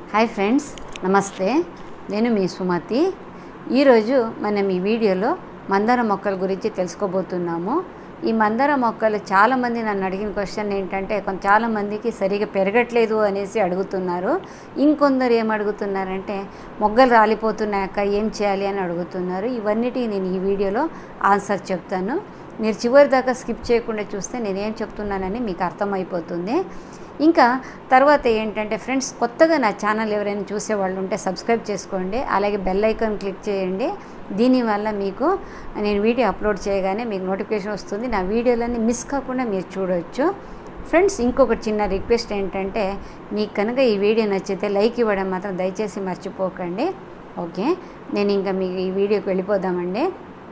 hi friends నమస్తే నేను మీ సుమతి ఈరోజు మనం ఈ వీడియోలో మందార మొక్కల గురించి తెలుసుకోబోతున్నాము ఈ మందార మొక్కలు చాలామంది నన్ను అడిగిన క్వశ్చన్ ఏంటంటే కొంత చాలామందికి సరిగా పెరగట్లేదు అనేసి అడుగుతున్నారు ఇంకొందరు ఏం అడుగుతున్నారంటే మొగ్గలు రాలిపోతున్నాయక్క ఏం చేయాలి అని అడుగుతున్నారు ఇవన్నిటికి నేను ఈ వీడియోలో ఆన్సర్ చెప్తాను మీరు చివరి దాకా స్కిప్ చేయకుండా చూస్తే నేనేం చెప్తున్నానని మీకు అర్థమైపోతుంది ఇంకా తర్వాత ఏంటంటే ఫ్రెండ్స్ కొత్తగా నా ఛానల్ ఎవరైనా చూసేవాళ్ళు ఉంటే సబ్స్క్రైబ్ చేసుకోండి అలాగే బెల్ ఐకాన్ క్లిక్ చేయండి దీనివల్ల మీకు నేను వీడియో అప్లోడ్ చేయగానే మీకు నోటిఫికేషన్ వస్తుంది నా వీడియోలన్నీ మిస్ కాకుండా మీరు చూడవచ్చు ఫ్రెండ్స్ ఇంకొక చిన్న రిక్వెస్ట్ ఏంటంటే మీకు కనుక ఈ వీడియో నచ్చితే లైక్ ఇవ్వడం మాత్రం దయచేసి మర్చిపోకండి ఓకే నేను ఇంకా మీకు ఈ వీడియోకి వెళ్ళిపోదామండి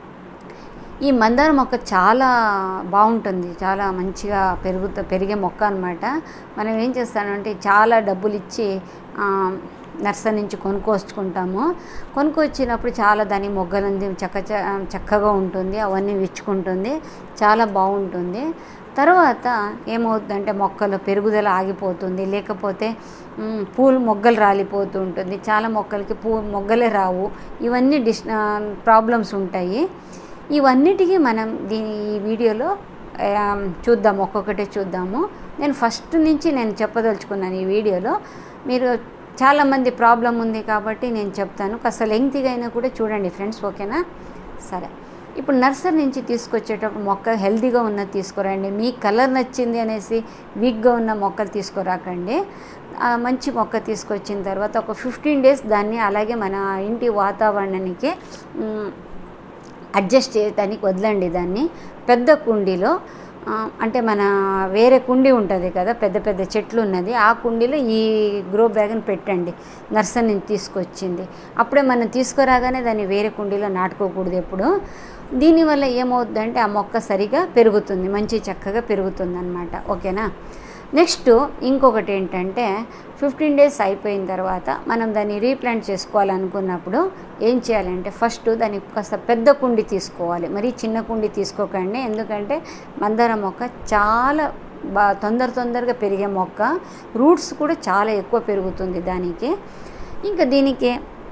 ఈ మందార మొక్క చాలా బాగుంటుంది చాలా మంచిగా పెరుగుత పెరిగే మొక్క అనమాట మనం ఏం చేస్తామంటే చాలా డబ్బులు ఇచ్చి ఆ, నర్సరీ నుంచి కొనుక్కొచ్చుకుంటాము కొనుక్కొచ్చినప్పుడు చాలా దాని మొగ్గలంది చక్క చక్కగా ఉంటుంది అవన్నీ విచ్చుకుంటుంది చాలా బాగుంటుంది తర్వాత ఏమవుతుందంటే మొక్కలు పెరుగుదల ఆగిపోతుంది లేకపోతే మ్, పూలు మొగ్గలు రాలిపోతూ ఉంటుంది చాలా మొక్కలకి పూ మొగ్గలే రావు ఇవన్నీ డిస్ ప్రాబ్లమ్స్ ఉంటాయి ఇవన్నిటికీ మనం దీని ఈ వీడియోలో ఆ, చూద్దాం ఒక్కొక్కటి చూద్దాము నేను ఫస్ట్ నుంచి నేను చెప్పదలుచుకున్నాను ఈ వీడియోలో మీరు చాలామంది ప్రాబ్లం ఉంది కాబట్టి నేను చెప్తాను కాస్త లెంగ్తీగా అయినా కూడా చూడండి ఫ్రెండ్స్ ఓకేనా సరే ఇప్పుడు నర్సరీ నుంచి తీసుకొచ్చేటప్పుడు మొక్క హెల్తీగా ఉన్నది తీసుకురండి మీ కలర్ నచ్చింది అనేసి వీక్గా ఉన్న మొక్కలు తీసుకురాకండి ఆ మంచి మొక్క తీసుకొచ్చిన తర్వాత ఒక ఫిఫ్టీన్ డేస్ దాన్ని అలాగే మన ఇంటి వాతావరణానికి మ్, అడ్జస్ట్ చేయడానికి వదలండి దాన్ని పెద్ద కుండీలో ఆ, అంటే మన వేరే కుండీ ఉంటుంది కదా పెద్ద పెద్ద చెట్లు ఉన్నది ఆ కుండీలో ఈ గ్రో బ్యాగ్ని పెట్టండి నర్సరీ నుంచి తీసుకొచ్చింది అప్పుడే మనం తీసుకురాగానే దాన్ని వేరే కుండీలో నాటుకోకూడదు ఎప్పుడు దీనివల్ల ఏమవుతుందంటే ఆ మొక్క సరిగా పెరుగుతుంది మంచి చక్కగా పెరుగుతుంది అనమాట ఓకేనా నెక్స్ట్ ఇంకొకటి ఏంటంటే ఫిఫ్టీన్ డేస్ అయిపోయిన తర్వాత మనం దాన్ని రీప్లాంట్ చేసుకోవాలనుకున్నప్పుడు ఏం చేయాలంటే ఫస్ట్ దానికి కాస్త పెద్ద కుండి తీసుకోవాలి మరి చిన్న కుండి తీసుకోకండి ఎందుకంటే మందార మొక్క చాలా బా తొందర తొందరగా పెరిగే మొక్క రూట్స్ కూడా చాలా ఎక్కువ పెరుగుతుంది దానికి ఇంకా దీనికి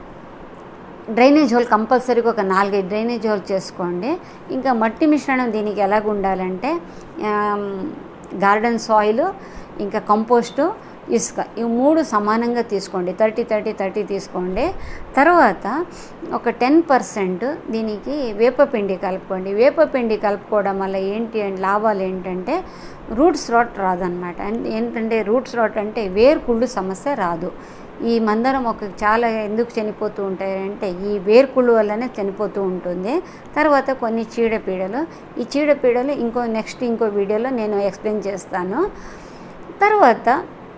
డ్రైనేజ్ హోల్ కంపల్సరీగా ఒక నాలుగైదు డ్రైనేజ్ హోల్ చేసుకోండి ఇంకా మట్టి మిశ్రణం దీనికి ఎలాగ ఉండాలంటే ఆమ్, గార్డెన్ సాయిల్ ఇంకా కంపోస్టు ఇసుక ఈ మూడు సమానంగా తీసుకోండి థర్టీ థర్టీ థర్టీ తీసుకోండి తర్వాత ఒక టెన్ పర్సెంట్ దీనికి వేపపిండి కలుపుకోండి వేపపిండి కలుపుకోవడం వల్ల ఏంటి అంటే లాభాలు ఏంటంటే రూట్స్ రాట్ రాదనమాట అండ్ ఏంటంటే రూట్స్ రాట్ అంటే వేరుకుళ్ళు సమస్య రాదు ఈ మందారం ఒక చాలా ఎందుకు చనిపోతూ ఉంటాయంటే ఈ వేర్కుళ్ళు వల్లనే చనిపోతూ ఉంటుంది తర్వాత కొన్ని చీడపీడలు ఈ చీడపీడలు ఇంకో నెక్స్ట్ ఇంకో వీడియోలో నేను ఎక్స్ప్లెయిన్ చేస్తాను తర్వాత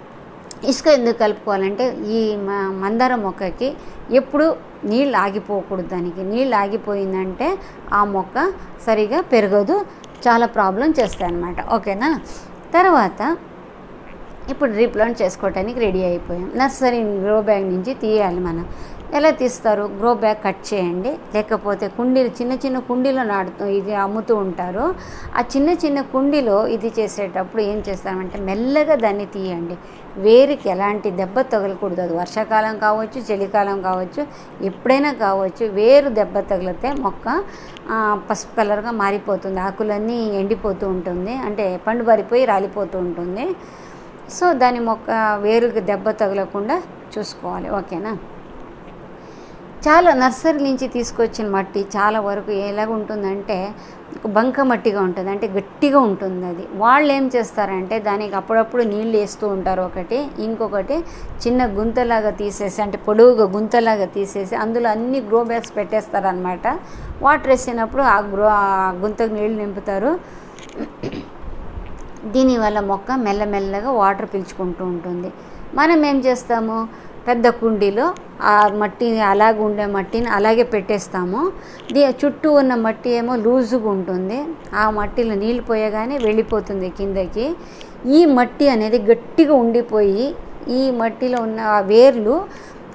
ఇసుక ఎందుకు కలుపుకోవాలంటే ఈ మ- మందార మొక్కకి ఎప్పుడు నీళ్ళు ఆగిపోకూడదు దానికి నీళ్ళు ఆగిపోయిందంటే ఆ మొక్క సరిగా పెరగదు చాలా ప్రాబ్లం చేస్తాయి అన్నమాట ఓకేనా తర్వాత ఇప్పుడు రీప్లాంట్ చేసుకోవడానికి రెడీ అయిపోయాం నర్సరీ గ్రో బ్యాగ్ నుంచి తీయాలి మనం ఎలా తీస్తారు గ్రో బ్యాగ్ కట్ చేయండి లేకపోతే కుండీలు చిన్న చిన్న కుండీలో నాటుతూ ఇది అమ్ముతూ ఉంటారు ఆ చిన్న చిన్న కుండీలో ఇది చేసేటప్పుడు ఏం చేస్తామంటే మెల్లగా దాన్ని తీయండి వేరుకి ఎలాంటి దెబ్బ తగలకూడదు అది వర్షాకాలం కావచ్చు చలికాలం కావచ్చు ఎప్పుడైనా కావచ్చు వేరు దెబ్బ తగిలితే మొక్క ఆ, పసుపు కలర్గా మారిపోతుంది ఆకులన్నీ ఎండిపోతూ ఉంటుంది అంటే పండు బారిపోయి రాలిపోతూ ఉంటుంది సో దాని మొక్క వేరుకి దెబ్బ తగలకుండా చూసుకోవాలి ఓకేనా చాలా నర్సరీ నుంచి తీసుకొచ్చిన మట్టి చాలా వరకు ఎలాగ ఉంటుందంటే బంక మట్టిగా ఉంటుంది అంటే గట్టిగా ఉంటుంది అది వాళ్ళు ఏం చేస్తారంటే దానికి అప్పుడప్పుడు నీళ్ళు వేస్తూ ఉంటారు ఒకటి ఇంకొకటి చిన్న గుంతలాగా తీసేసి అంటే పొడవుగా గుంతలాగా తీసేసి అందులో అన్ని గ్రో బ్యాగ్స్ పెట్టేస్తారనమాట వాటర్ వేసినప్పుడు ఆ గ్రో ఆ గుంతకు నీళ్ళు నింపుతారు దీనివల్ల మొక్క మెల్లమెల్లగా వాటర్ పీల్చుకుంటూ ఉంటుంది మనం ఏం చేస్తాము పెద్ద కుండీలో ఆ మట్టిని అలాగ ఉండే మట్టిని అలాగే పెట్టేస్తాము దీ చుట్టూ ఉన్న మట్టి ఏమో లూజుగా ఉంటుంది ఆ మట్టిలో నీళ్ళు పోయగానే వెళ్ళిపోతుంది కిందకి ఈ మట్టి అనేది గట్టిగా ఉండిపోయి ఈ మట్టిలో ఉన్న ఆ వేర్లు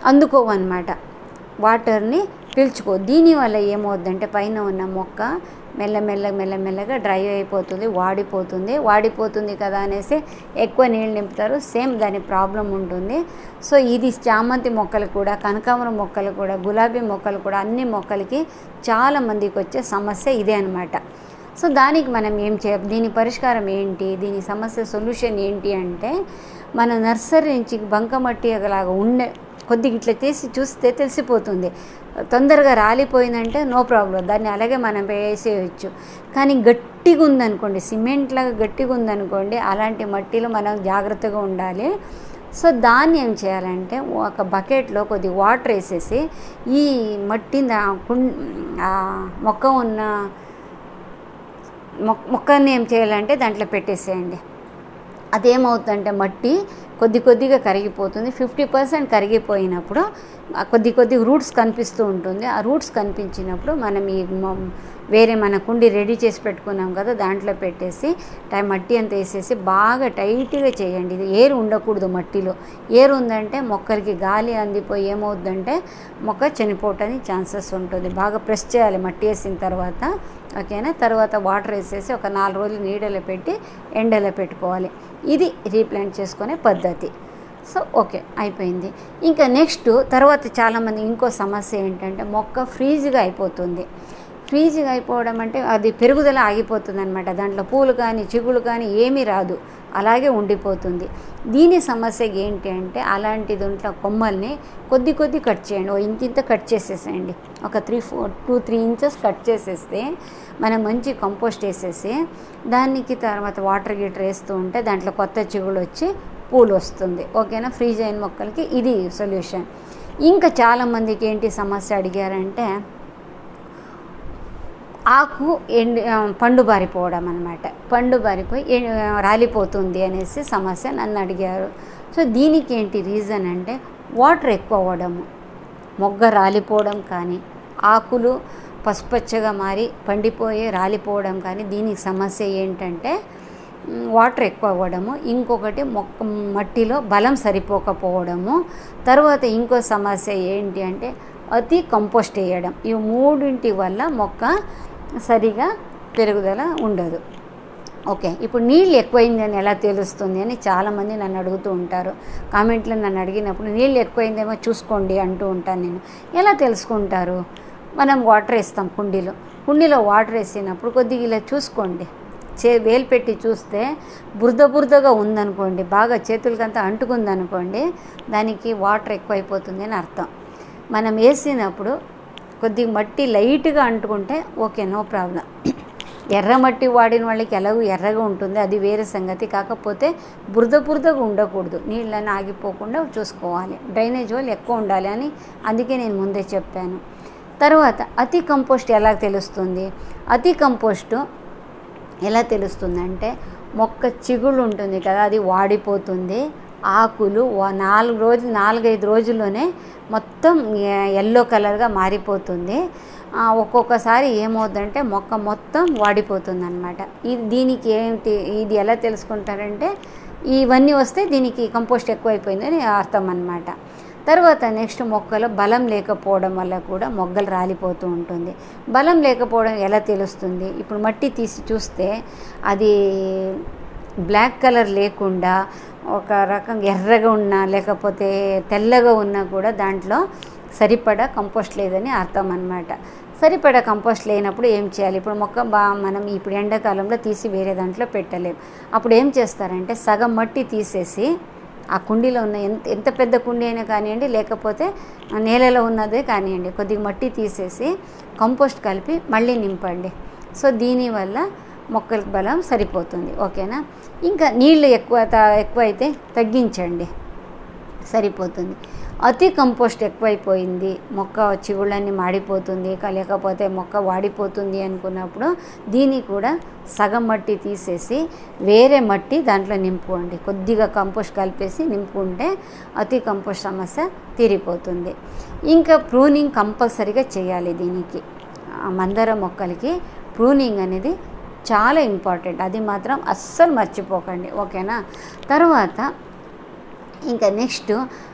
అందుకోవన్నమాట వాటర్ని పీల్చుకో దీనివల్ల ఏమవుద్దంటే పైన ఉన్న మొక్క మెల్లమెల్ల మెల్లమెల్లగా డ్రై అయిపోతుంది వాడిపోతుంది వాడిపోతుంది కదా అనేసి ఎక్కువ నీళ్ళు నింపుతారు సేమ్ దాని ప్రాబ్లం ఉంటుంది సో ఇది చామంతి మొక్కలు కూడా కనకాంబరం మొక్కలు కూడా గులాబీ మొక్కలు కూడా అన్ని మొక్కలకి చాలా మందికి వచ్చే సమస్య ఇదే అనమాట సో దానికి మనం ఏం చే దీని పరిష్కారం ఏంటి దీని సమస్య సొల్యూషన్ ఏంటి అంటే మన నర్సరీ నుంచి బంకమట్టి లాగా ఉండే కొద్దిగా ఇట్లా తీసి చూస్తే తెలిసిపోతుంది తొందరగా రాలిపోయిందంటే నో ప్రాబ్లం దాన్ని అలాగే మనం వేసేయచ్చు కానీ గట్టిగా ఉందనుకోండి సిమెంట్ లాగా గట్టిగా ఉందనుకోండి అలాంటి మట్టిలో మనం జాగ్రత్తగా ఉండాలి సో దాన్ని ఏం చేయాలంటే ఒక బకెట్లో కొద్ది వాటర్ వేసేసి ఈ మట్టిని మొక్క ఉన్న మొక్క మొక్కని ఏం చేయాలంటే దాంట్లో పెట్టేసేయండి అదేమవుతుందంటే మట్టి కొద్ది కొద్దిగా కరిగిపోతుంది ఫిఫ్టీ పర్సెంట్ కరిగిపోయినప్పుడు కొద్ది కొద్ది రూట్స్ కనిపిస్తూ ఉంటుంది ఆ రూట్స్ కనిపించినప్పుడు మనం ఈ వేరే మన కుండి రెడీ చేసి పెట్టుకున్నాం కదా దాంట్లో పెట్టేసి టై మట్టి అంతా వేసేసి బాగా టైట్గా చేయండి ఇది ఏరు ఉండకూడదు మట్టిలో ఏరు ఉందంటే మొక్కలకి గాలి అందిపోయి ఏమవుద్దంటే మొక్క చనిపోవటానికి ఛాన్సెస్ ఉంటుంది బాగా ప్రెస్ చేయాలి మట్టి వేసిన తర్వాత ఓకేనా తర్వాత వాటర్ వేసేసి ఒక నాలుగు రోజులు నీడలో పెట్టి ఎండలో పెట్టుకోవాలి ఇది రీప్లాంట్ చేసుకునే పద్ధతి సో ఓకే అయిపోయింది ఇంకా నెక్స్ట్ తర్వాత చాలామంది ఇంకో సమస్య ఏంటంటే మొక్క ఫ్రీజ్గా అయిపోతుంది ఫ్రీజ్గా అయిపోవడం అంటే అది పెరుగుదల ఆగిపోతుంది అనమాట దాంట్లో పూలు కానీ చిగులు కానీ ఏమీ రాదు అలాగే ఉండిపోతుంది దీని సమస్య ఏంటి అంటే అలాంటి దాంట్లో కొమ్మల్ని కొద్ది కొద్ది కట్ చేయండి ఓ ఇంత ఇంత కట్ చేసేసేయండి ఒక three four two three inches cut చేసేస్తే మనం మంచి కంపోస్ట్ వేసేసి దానికి తర్వాత వాటర్ గీటర్ వేస్తూ ఉంటే దాంట్లో కొత్త చిగులు వచ్చి పూలు వస్తుంది ఓకేనా ఫ్రీజ్ అయిన మొక్కలకి ఇది సొల్యూషన్ ఇంకా చాలామందికి ఏంటి సమస్య అడిగారంటే ఆకు ఎండి పండు బారిపోవడం అనమాట పండు బారిపోయి రాలిపోతుంది అనేసి సమస్య నన్ను అడిగారు సో దీనికి ఏంటి రీజన్ అంటే వాటర్ ఎక్కువ అవ్వడము మొగ్గ రాలిపోవడం కానీ ఆకులు పసుపచ్చగా మారి పండిపోయి రాలిపోవడం కానీ దీనికి సమస్య ఏంటంటే వాటర్ ఎక్కువ అవ్వడము ఇంకొకటి మొక్క మట్టిలో బలం సరిపోకపోవడము తర్వాత ఇంకో సమస్య ఏంటి అంటే అతి కంపోస్ట్ వేయడం ఈ మూడింటి వల్ల మొక్క సరిగా పెరుగుదల ఉండదు ఓకే ఇప్పుడు నీళ్ళు ఎక్కువైందని ఎలా తెలుస్తుంది అని చాలామంది నన్ను అడుగుతూ ఉంటారు కామెంట్లో నన్ను అడిగినప్పుడు నీళ్ళు ఎక్కువైందేమో చూసుకోండి అంటూ ఉంటాను నేను ఎలా తెలుసుకుంటారు మనం వాటర్ వేస్తాం కుండీలో కుండీలో వాటర్ వేసినప్పుడు కొద్దిగా ఇలా చూసుకోండి చే వేలు పెట్టి చూస్తే బురద బురదగా ఉందనుకోండి బాగా చేతులకంతా అంటుకుందనుకోండి దానికి వాటర్ ఎక్కువైపోతుంది అని అర్థం మనం వేసినప్పుడు కొద్దిగా మట్టి లైట్గా అంటుకుంటే ఓకే నో ప్రాబ్లం ఎర్ర మట్టి వాడిన వాళ్ళకి ఎలాగో ఎర్రగా ఉంటుంది అది వేరే సంగతి కాకపోతే బురద బురదగా ఉండకూడదు నీళ్ళని ఆగిపోకుండా చూసుకోవాలి డ్రైనేజ్ వాళ్ళు ఎక్కువ ఉండాలి అని అందుకే నేను ముందే చెప్పాను తర్వాత అతి కంపోస్ట్ ఎలా తెలుస్తుంది అతి కంపోస్టు ఎలా తెలుస్తుందంటే మొక్క చిగుళ్ళు ఉంటుంది కదా అది వాడిపోతుంది ఆకులు నాలుగు రోజులు నాలుగైదు రోజుల్లోనే మొత్తం ఎల్లో కలర్గా మారిపోతుంది ఒక్కొక్కసారి ఏమవుతుందంటే మొక్క మొత్తం వాడిపోతుంది అనమాట ఇది దీనికి ఏంటి ఇది ఎలా తెలుసుకుంటారంటే ఇవన్నీ వస్తే దీనికి కంపోస్ట్ ఎక్కువైపోయిందని అర్థం అనమాట తర్వాత నెక్స్ట్ మొక్కలో బలం లేకపోవడం వల్ల కూడా మొగ్గలు రాలిపోతూ ఉంటుంది బలం లేకపోవడం ఎలా తెలుస్తుంది ఇప్పుడు మట్టి తీసి చూస్తే అది బ్లాక్ కలర్ లేకుండా ఒక రకం ఎర్రగా ఉన్నా లేకపోతే తెల్లగా ఉన్నా కూడా దాంట్లో సరిపడా కంపోస్ట్ లేదని అర్థం అనమాట సరిపడా కంపోస్ట్ లేనప్పుడు ఏం చేయాలి ఇప్పుడు మొక్క బా మనం ఇప్పుడు ఎండాకాలంలో తీసి వేరే దాంట్లో పెట్టలేం అప్పుడు ఏం చేస్తారంటే సగం మట్టి తీసేసి ఆ కుండీలో ఉన్న ఎంత ఎంత పెద్ద కుండీ అయినా కానివ్వండి లేకపోతే నేలలో ఉన్నదే కానివ్వండి కొద్దిగా మట్టి తీసేసి కంపోస్ట్ కలిపి మళ్ళీ నింపండి సో దీనివల్ల మొక్కలకు బలం సరిపోతుంది ఓకేనా ఇంకా నీళ్ళు ఎక్కువ ఎక్కువ అయితే తగ్గించండి సరిపోతుంది అతి కంపోస్ట్ ఎక్కువైపోయింది మొక్క చిగుళ్ళన్నీ మాడిపోతుంది లేకపోతే మొక్క వాడిపోతుంది అనుకున్నప్పుడు దీన్ని కూడా సగం మట్టి తీసేసి వేరే మట్టి దాంట్లో నింపుకోండి కొద్దిగా కంపోస్ట్ కలిపేసి నింపుకుంటే అతి కంపోస్ట్ సమస్య తీరిపోతుంది ఇంకా ప్రూనింగ్ కంపల్సరీగా చేయాలి దీనికి మందార మొక్కలకి ప్రూనింగ్ అనేది చాలా ఇంపార్టెంట్ అది మాత్రం అస్సలు మర్చిపోకండి ఓకేనా తర్వాత ఇంకా నెక్స్ట్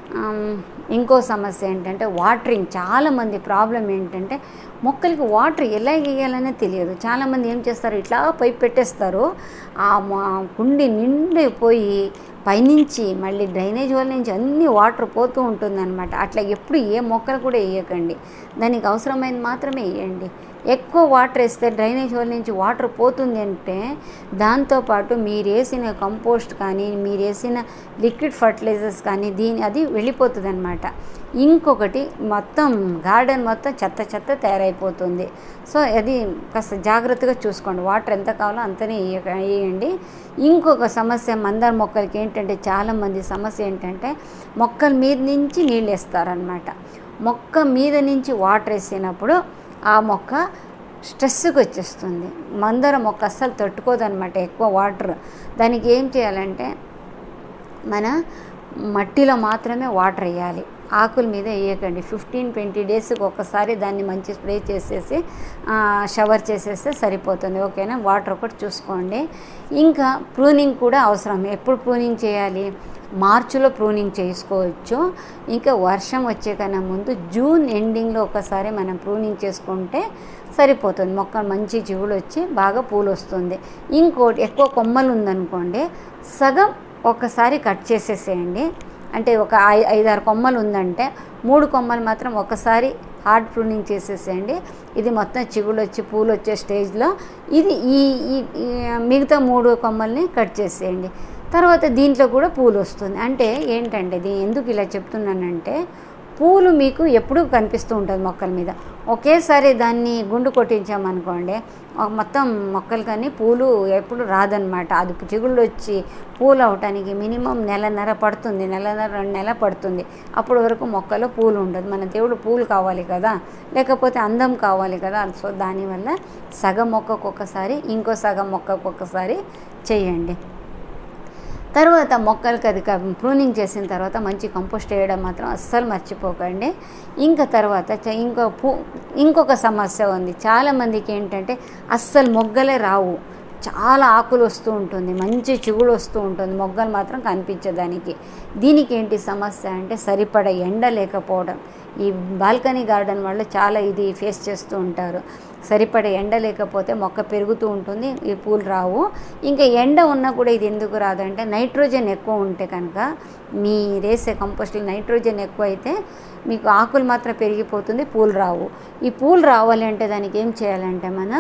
ఇంకో సమస్య ఏంటంటే వాటరింగ్ చాలామంది ప్రాబ్లం ఏంటంటే మొక్కలకి వాటర్ ఎలా వేయాలనే తెలియదు చాలామంది ఏం చేస్తారు ఇట్లా పైప్ పెట్టేస్తారు ఆ మా కుండి నిండిపోయి పైనుంచి మళ్ళీ డ్రైనేజ్ వాళ్ళ నుంచి అన్ని వాటర్ పోతూ ఉంటుందన్నమాట అట్లా ఎప్పుడు ఏ మొక్కలు కూడా వేయకండి దానికి అవసరమైనది మాత్రమే వేయండి ఎక్కువ వాటర్ వేస్తే డ్రైనేజ్ వాళ్ళ నుంచి వాటర్ పోతుంది అంటే దాంతోపాటు మీరు వేసిన కంపోస్ట్ కానీ మీరు వేసిన లిక్విడ్ ఫర్టిలైజర్స్ కానీ దీని అది వెళ్ళిపోతుంది అనమాట ఇంకొకటి మొత్తం గార్డెన్ మొత్తం చెత్త చెత్త తయారైపోతుంది సో అది కాస్త జాగ్రత్తగా చూసుకోండి వాటర్ ఎంత కావాలో అంతనే వేయ- వేయండి ఇంకొక సమస్య మందార మొక్కలకి ఏంటంటే చాలామంది సమస్య ఏంటంటే మొక్కల మీద నుంచి నీళ్ళు వేస్తారనమాట మొక్క మీద నుంచి వాటర్ వేసినప్పుడు ఆ మొక్క స్ట్రెస్కి వచ్చేస్తుంది మందార మొక్క అస్సలు తట్టుకోదన్నమాట ఎక్కువ వాటర్ దానికి ఏం చేయాలంటే మన మట్టిలో మాత్రమే వాటర్ వేయాలి ఆకుల మీద వేయకండి ఫిఫ్టీన్ ట్వంటీ డేస్కి ఒకసారి దాన్ని మంచి స్ప్రే చేసేసి ఆ, షవర్ చేసేస్తే సరిపోతుంది ఓకేనా వాటర్ ఒకటి చూసుకోండి ఇంకా ప్రూనింగ్ కూడా అవసరం ఎప్పుడు ప్రూనింగ్ చేయాలి మార్చిలో ప్రూనింగ్ చేసుకోవచ్చు ఇంకా వర్షం వచ్చే కన్నా ముందు జూన్ ఎండింగ్లో ఒకసారి మనం ప్రూనింగ్ చేసుకుంటే సరిపోతుంది మొక్క మంచి చిగులు వచ్చి బాగా పూలు వస్తుంది ఇంకోటి ఎక్కువ కొమ్మలు ఉందనుకోండి సగం ఒకసారి కట్ చేసేసేయండి అంటే ఒక ఐ ఐదారు కొమ్మలు ఉందంటే మూడు కొమ్మలు మాత్రం ఒకసారి హార్డ్ ప్రూనింగ్ చేసేసేయండి ఇది మొత్తం చిగుళ్ళు వచ్చి పూలు వచ్చే స్టేజ్లో ఇది ఈ ఈ- ఈ మిగతా మూడు కొమ్మల్ని కట్ చేసేయండి తర్వాత దీంట్లో కూడా పూలు వస్తుంది అంటే ఏంటంటే ఇది ఎందుకు ఇలా చెప్తున్నానంటే పూలు మీకు ఎప్పుడూ కనిపిస్తూ ఉంటుంది మొక్కల మీద ఒకేసారి దాన్ని గుండు కొట్టించామనుకోండి ఒక మొత్తం మొక్కలు కానీ పూలు ఎప్పుడు రాదనమాట అది చిగుళ్ళు వచ్చి పూలు అవటానికి మినిమం నెలన్నర పడుతుంది నెలన్నర రెండు నెల పడుతుంది అప్పటి వరకు మొక్కలో పూలు ఉండదు మన దేవుడు పూలు కావాలి కదా లేకపోతే అందం కావాలి కదా సో దానివల్ల సగం మొక్కకు ఒకసారి ఇంకో సగం మొక్కకు ఒకసారి చేయండి తర్వాత మొక్కలకి అది ప్రూనింగ్ చేసిన తర్వాత మంచి కంపోస్ట్ వేయడం మాత్రం అస్సలు మర్చిపోకండి ఇంకా తర్వాత చ- ఇంకో పూ ఇంకొక సమస్య ఉంది చాలామందికి ఏంటంటే అస్సలు మొగ్గలే రావు చాలా ఆకులు వస్తూ ఉంటుంది మంచి చిగుడు వస్తూ ఉంటుంది మొగ్గలు మాత్రం కనిపించదానికి దీనికి ఏంటి సమస్య అంటే సరిపడ ఎండ లేకపోవడం ఈ బాల్కనీ గార్డెన్ వాళ్ళు చాలా ఇది ఫేస్ చేస్తూ ఉంటారు సరిపడే ఎండ లేకపోతే మొక్క పెరుగుతూ ఉంటుంది ఈ పూలు రావు ఇంకా ఎండ ఉన్నా కూడా ఇది ఎందుకు రాదంటే నైట్రోజన్ ఎక్కువ ఉంటే కనుక మీ వేసే కంపోస్ట్లో నైట్రోజన్ ఎక్కువ అయితే మీకు ఆకులు మాత్రం పెరిగిపోతుంది పూలు రావు ఈ పూలు రావాలి అంటే దానికి ఏం చేయాలంటే మన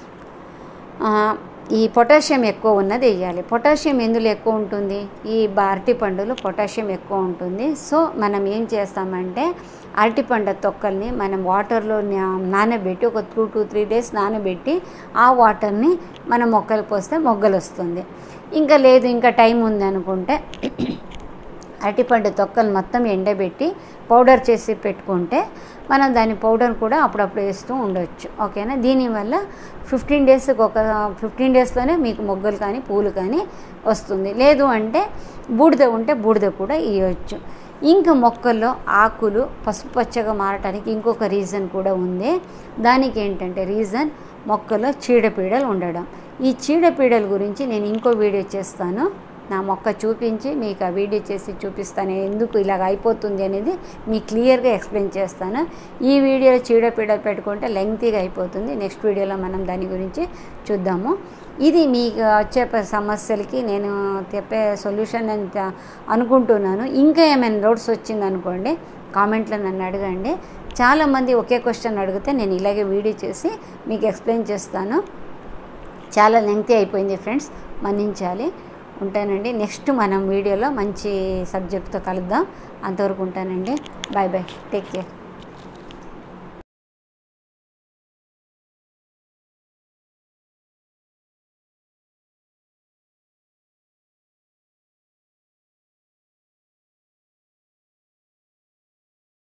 ఆ, ఈ పొటాషియం ఎక్కువ ఉన్నది వేయాలి పొటాషియం ఎందులో ఎక్కువ ఉంటుంది ఈ బ- అరటి పండులో పొటాషియం ఎక్కువ ఉంటుంది సో మనం ఏం చేస్తామంటే అరటిపండు తొక్కల్ని మనం వాటర్లో నా- నానబెట్టి ఒక టూ టూ త్రీ డేస్ నానబెట్టి ఆ వాటర్ని మనం మొక్కలు పోస్తే మొగ్గలు వస్తుంది ఇంకా లేదు ఇంకా టైం ఉంది అనుకుంటే అరటిపండు తొక్కలు మొత్తం ఎండబెట్టి పౌడర్ చేసి పెట్టుకుంటే మనం దాని పౌడర్ కూడా అప్పుడప్పుడు వేస్తూ ఉండొచ్చు ఓకేనా దీనివల్ల ఫిఫ్టీన్ డేస్కి ఒక ఫిఫ్టీన్ డేస్లోనే మీకు మొగ్గలు కానీ పూలు కానీ వస్తుంది లేదు అంటే బూడిద ఉంటే బూడిద కూడా ఇవ్వచ్చు ఇంకా మొక్కల్లో ఆకులు పసుపు పచ్చగా మారటానికి ఇంకొక రీజన్ కూడా ఉంది దానికి ఏంటంటే రీజన్ మొక్కలో చీడపీడలు ఉండడం ఈ చీడపీడల గురించి నేను ఇంకో వీడియో చేస్తాను నా మొక్క చూపించి మీకు ఆ వీడియో చేసి చూపిస్తాను ఎందుకు ఇలాగ అయిపోతుంది అనేది మీకు క్లియర్గా ఎక్స్ప్లెయిన్ చేస్తాను ఈ వీడియోలో చీడపీడలు పెట్టుకుంటే లెంగ్తీగా అయిపోతుంది నెక్స్ట్ వీడియోలో మనం దాని గురించి చూద్దాము ఇది మీకు వచ్చే ప- సమస్యలకి నేను చెప్పే సొల్యూషన్ అని త- అనుకుంటున్నాను ఇంకా ఏమైనా డౌట్స్ వచ్చింది అనుకోండి కామెంట్లో నన్ను అడగండి చాలామంది ఒకే క్వశ్చన్ అడిగితే నేను ఇలాగే వీడియో చేసి మీకు ఎక్స్ప్లెయిన్ చేస్తాను చాలా లెంగ్తీ అయిపోయింది ఫ్రెండ్స్ మన్నించాలి ఉంటానండి నెక్స్ట్ మనం వీడియోలో మంచి సబ్జెక్ట్తో కలుద్దాం అంతవరకు ఉంటానండి బాయ్ బాయ్ టేక్ కేర్